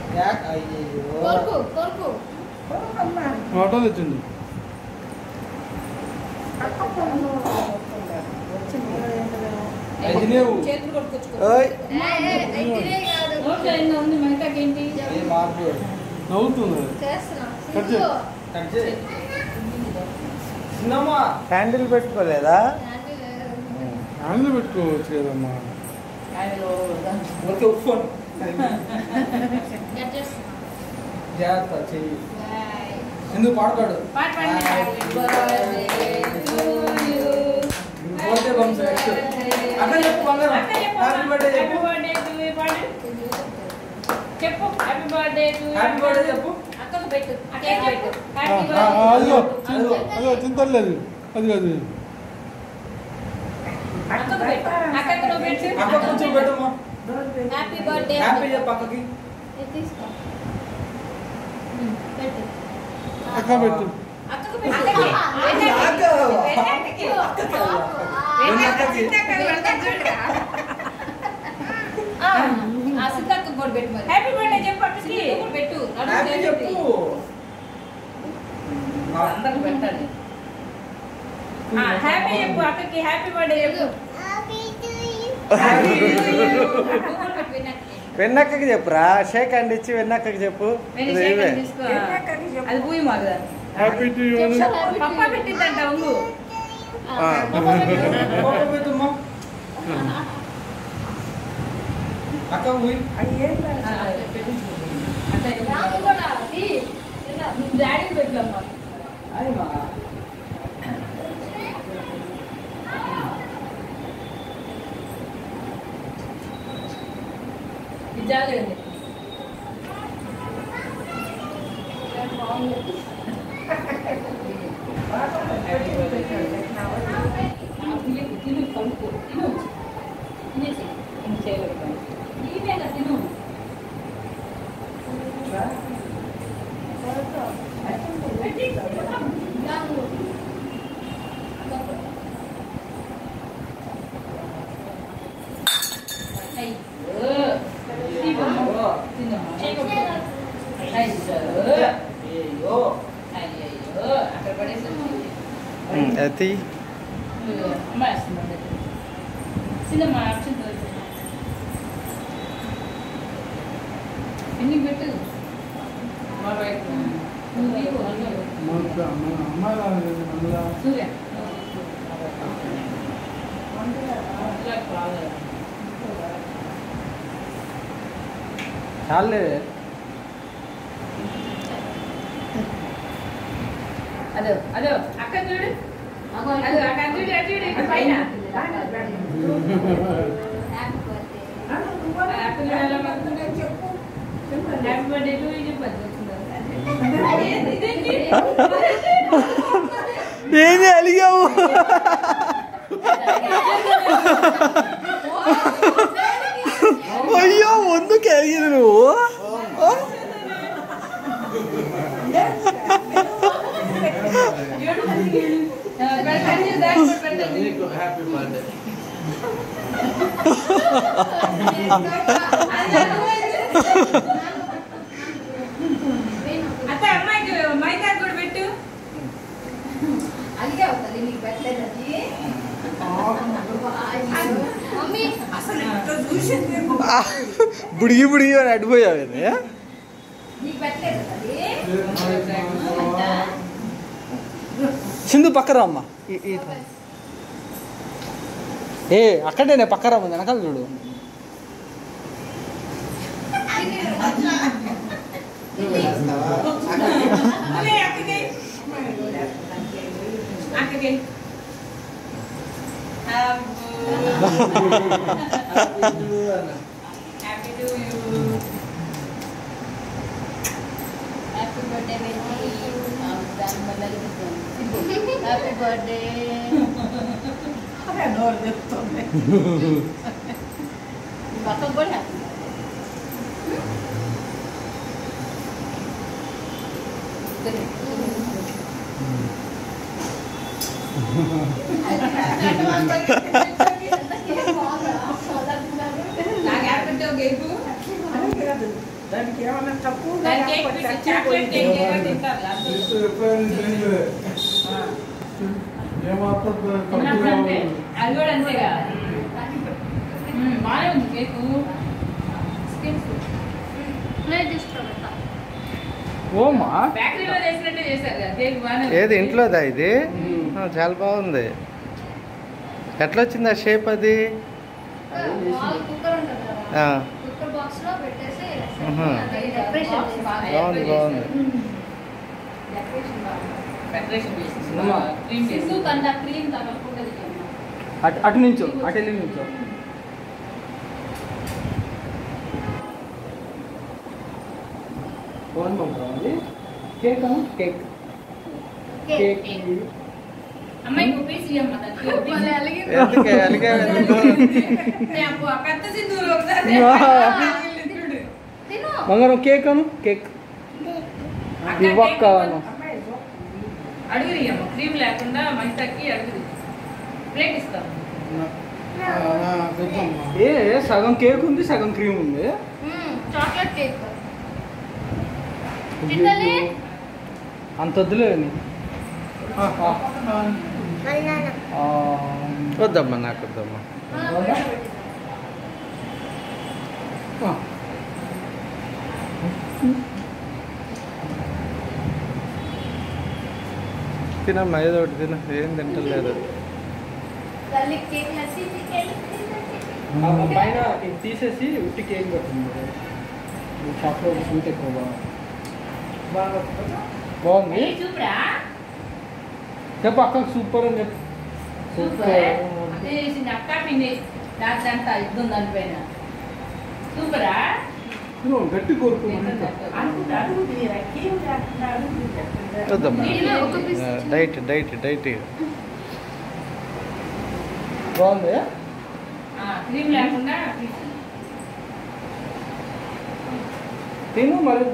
యాక్ అయ్యో కొరకు కొరకు ఆటో తెచ్చింది అది లేవు చేతులు కొట్టుకొచ్చుకో ఓయ్ నోట్లో ఎన్నో ఉంది మిగతాకేంటి అది మార్పు నవ్వుతుంది కట్ చేయి. కట్ చేయి చిన్నమ్మా హ్యాండిల్ పెట్టుకోలేదా హ్యాండిల్ పెట్టుకోవచ్చు కదమ్మా ఓకే ఫోన్ జాగ్రత్త చెయ్యి ఎందుకు పాడతాడు పాట పాడండి. Happy birthday to you. పోతే బంప్స్ నెక్స్ట్ అక్కడ చెప్పు బంగారం అక్క చెప్పు హ్యాపీ బర్త్డే హ్యాపీ చెప్పు బర్త్డే టు యూ పాడు చెప్పు happy birthday to you happy birthday చెప్పు అక్కకు పెట్టు కేక్ పెట్టు ఆ, హ్యాపీ ఆ, ఆ, అదిగో బర్త్డే అదిగో అదిగో చింతలేదు అది అది అక్కకు పెట్టు అక్కకు నువ్వు పెట్టు అక్క కొంచెం పెట్టమ్మా హ్యాపీ బర్త్డే హ్యాపీ చెప్పు అక్కకి తీసుకో ఉమ్, పెట్టు అక్క పెట్టు అక్కకు పెట్టు అక్క. వెన్నెక్కకి. వెన్నెక్కకి. ఆ, ఆ సిద్ధక్కకు కూడా పెట్టు మరి హ్యాపీ బర్త్డే చెప్పు అక్కకి కూడా పెట్టు నడుము హ్యాపీ చేతులు చెప్పు తీ. అందరికి పెట్టాలి హ్యాపీ చెప్పు అక్కకి హ్యాపీ బర్త్డే చెప్పు హ్యాపీ నువ్వు కూడా పెట్టు వెన్నెక్కకి. వెన్నక్కకి చెప్పురా షేక్ హ్యాండ్ ఇచ్చి వెన్నక్కకి చెప్పు వెన్నీ ఇది షేక్ ఇవే. హ్యాండ్ తీసుకో. అది పూయి మాకు హ్యాపీ టు యూ అని పప్ప పెట్టిందంట ఉంగు ఆ. ఫోటో పెట్టమ్మా అక్క ఊయి డాడీ పెట్టమ్మా అది మా జాగ్రత్త తిను కడుపు తిను తినేసి ఇంక చేయలేదు నీవేగా తిను అయ్యో తినమ్మా అయ్యో అయ్యో అయ్యో అక్కడ పడేసాను ఉమ్, అది అమ్మ వేస్తుందండి చిన్నమ్మ అర్చన ఎన్ని పెట్టు మరోవైపు నువ్వు నీకు అన్నం మన మన అమ్మాయి రాలేదు అందులో సూర్య అందులోకి రాలేదు. చాలే అదో అదో అక్క చూడు అదో అక్క చూడు అటు చూడు ఇక్కడ పైన అక్క చూడు ఎలా పడుతుందో చెప్పు హ్యాపీ బర్త్డే టు యూ చెప్పు ఇదేంటి? ఇదేంటి? ఏది అలిగావు అయ్యో ముందుకు అలిగింది నువ్వు ఆ, పెట్టండి, దాన్ని కూడా పెట్టండి. నీకు హ్యాపీ బర్త్డే అత్త అమ్మాయికి మైదా కూడా పెట్టు అలిగే అవుతుంది నీకు పెట్టలేదు అది మమ్మీ బుడిగి బుడిగి అని అడిపోయావు ఇది నీకు పెట్టలేదు అది సింధు పక్కన అమ్మ ఏ అక్కడే నేను పక్కన రమ్మ వెనకాల చూడు అదే అక్కకి అక్కకి happy to you happy birthday దాని వల్ల హ్యాపీ బర్త్డే పక్కకు కూడా హ్యాపీ నాకు హ్యాపీ టు గేపు దానికి ఏమన్నా తక్కువ దానికి కేక్ పీస్ చాక్లెట్ కేక్ ఏదో తింటారు అందరూ. ఆ. ఏమాత్రం ఉన్నప్పుడు అంతే. అది కూడా అంతేగా ఉమ్, బాగానే ఉంది కేకు నేను తీసుకురా ఓమా బేకరీలో చేసినట్టే చేశారు కదా కేక్ బాగానే ఉంది. ఏది ఇంట్లోదా ఇది ఆ, చాలా బాగుంది ఎట్లా వచ్చింది ఆ షేప్ అది మామూలు కుక్కర్ ఉంటుంది కదా ఆ, కుక్కర్ బాక్స్ లో పెట్టేసి మ్హూ. డెకరేషన్ బాక్స్ బాగా బాగుంది డెకరేట్ బాగుంది డెకరేషన్ బాగా డెకరేషన్ చేసి అమ్మా. క్రీమ్ చేసి సిద్ధు కంట క్రీమ్ తగలకుండా తిన్నాను అటు అటు నుంచో అటు వెళ్ళి నుంచో ఫోన్ పంపాలి కేక్ అను కేక్ కేక్ అమ్మాయి ఇంకో పీస్ ఇయ్యమ్మా దానికి ఒక piece. మళ్ళీ అలిగి ఎందుకే అలిగే ఎందుకు ఏ అప్పు, ఆ పెద్ద సింధూరు ఒకసారి చూడు. తిను మంగళం కేక్ అను కేక్ అక్క ఇవ్వక్క కేక్ అను అడుగురి అమ్మ క్రీమ్ లేకుండా మహితకి అడుగురి ప్లేట్ ఇస్తాం ఏ సగం కేక్ ఉంది సగం క్రీమ్ ఉంది చాక్లెట్ కేక్ తింటలే అంత వద్దులే అని. ఆ, వద్దమ్మా నాకు వద్దమ్మా ఆ. తినమ్మా ఏదో ఒకటి తిన ఏం తింటలేదు తల్లి కేక్ నచ్చి కేక్ ఆ పైన ఇది తీసేసి ఉట్టి కేక్ పెట్టింది ఈ షాప్లో స్వీట్ ఎక్కువ బాగా బాగుంది చూపురా చెప్పు అక్కకు సూపర్ అని చెప్పు సూపర్ అదే చేసింది అక్క పిన్ని దాంట్లో అంతా ఇది ఉంది దానిపైన సూపరా నువ్వు గట్టి కోరుకోమని వద్దమ్మా దీనిలో ఒక piece ఆ, డైట్ డైట్ డైట్ బాగుంది క్రీమ్ లేకుండా piece. తిను మరింత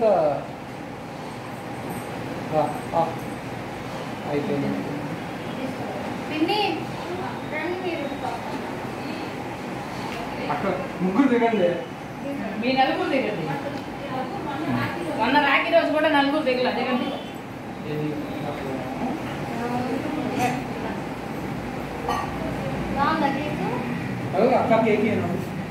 ఆ, ఆ. అయిపోయింది పిన్ని రండి మీరు అక్కడ ముగ్గురు తినండి మీ నలుగురు దిగండి మొన్న రాఖీ రోజు కూడా నలుగురు దిగల దిగండి ఏది? బాగుందా కేక్ అదే అక్క కేక్ ఏనా?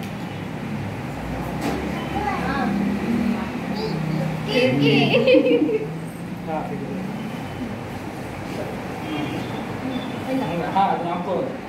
కేక్ ఆ, తిను. ఆ, అది నాకు